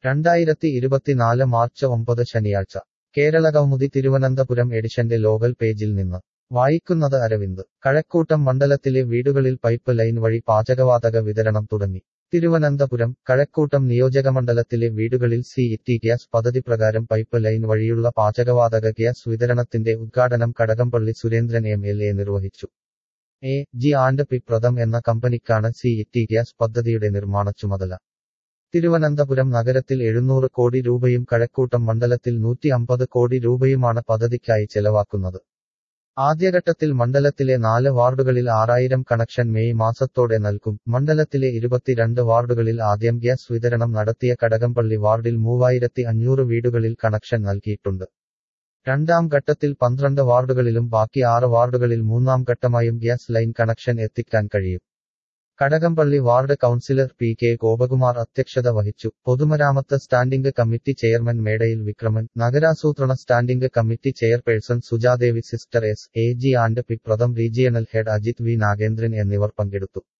രണ്ടായിരത്തി ഇരുപത്തിനാല് മാർച്ച് ഒമ്പത് ശനിയാഴ്ച കേരളകൗമുദി തിരുവനന്തപുരം എഡിഷന്റെ ലോകൽ പേജിൽ നിന്ന് വായിക്കുന്നത് അരവിന്ദ് കഴക്കൂട്ടം മണ്ഡലത്തിലെ വീടുകളിൽ പൈപ്പ് ലൈൻ വഴി പാചകവാതക വിതരണം തുടങ്ങി തിരുവനന്തപുരം കഴക്കൂട്ടം നിയോജകമണ്ഡലത്തിലെ വീടുകളിൽ സി ഇറ്റി ഗ്യാസ് പദ്ധതി പ്രകാരം പൈപ്പ് ലൈൻ വഴിയുള്ള പാചകവാതക ഗ്യാസ് വിതരണത്തിന്റെ ഉദ്ഘാടനം Kadakampally Surendran M L A നിർവഹിച്ചു A G and P Pratham എന്ന കമ്പനിക്കാണ് സി ഇറ്റി ഗ്യാസ് പദ്ധതിയുടെ നിർമ്മാണ ചുമതല തിരുവനന്തപുരം നഗരത്തിൽ എഴുന്നൂറ് കോടി രൂപയും കഴക്കൂട്ടം മണ്ഡലത്തിൽ നൂറ്റി അമ്പത് കോടി രൂപയുമാണ് പദ്ധതിക്കായി ചെലവാക്കുന്നത് ആദ്യഘട്ടത്തിൽ മണ്ഡലത്തിലെ നാല് വാർഡുകളിൽ ആറായിരം കണക്ഷൻ മെയ് മാസത്തോടെ നൽകും മണ്ഡലത്തിലെ ഇരുപത്തിരണ്ട് വാർഡുകളിൽ ആദ്യം ഗ്യാസ് വിതരണം നടത്തിയ കടകംപള്ളി വാർഡിൽ മൂവായിരത്തി അഞ്ഞൂറ് വീടുകളിൽ കണക്ഷൻ നൽകിയിട്ടുണ്ട് രണ്ടാം ഘട്ടത്തിൽ പന്ത്രണ്ട് വാർഡുകളിലും ബാക്കി ആറ് വാർഡുകളിൽ മൂന്നാം ഘട്ടമായും ഗ്യാസ് ലൈൻ കണക്ഷൻ എത്തിക്കാൻ കഴിയും Kadakampally ward councillor P K Gopakumar അധ്യക്ഷത വഹിച്ചു പൊതുമരാമത്ത് standing committee chairman Medayil Vikraman നഗരാസൂത്രണ standing committee chairperson Sujadevi sister S A G and P Pratham regional head Ajith V Nagendran എന്നിവർ പങ്കെടുത്തു